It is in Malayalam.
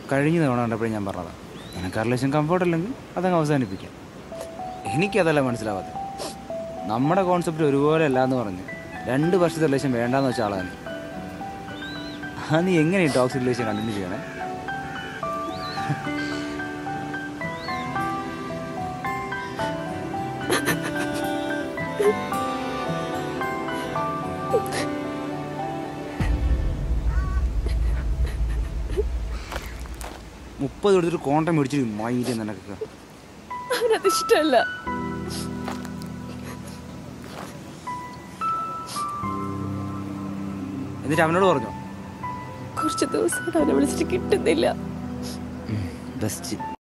കഴിഞ്ഞ തവണ കണ്ടപ്പോഴും ഞാൻ പറഞ്ഞതാണ് നിനക്ക് ആ റിലേഷൻ കംഫർട്ട് അല്ലെങ്കിൽ അതങ്ങ് അവസാനിപ്പിക്കാം എനിക്കതല്ല മനസ്സിലാവാതെ നമ്മുടെ കോൺസെപ്റ്റ് ഒരുപോലെ അല്ല എന്ന് പറഞ്ഞ് രണ്ട് വർഷത്തെ റിലേഷൻ വേണ്ടാന്ന് വെച്ച ആളാണ് നീ. ആ നീ എങ്ങനെ ഈ ടോക്സിക് റിലേഷൻ കണ്ടിന്യൂ ചെയ്യണേ മുപ്പത് കൊടുത്തിട്ട് കോണ്ടം മേടിച്ചിട്ട് മൈൻഡ് നിനക്കൊക്കെ അവനത് ഇഷ്ടമല്ല എന്നിട്ട് അവനോട് പറഞ്ഞോ കുറച്ച് ദിവസം അവനെ വിളിച്ചിട്ട് കിട്ടുന്നില്ല ബെസ്റ്റ്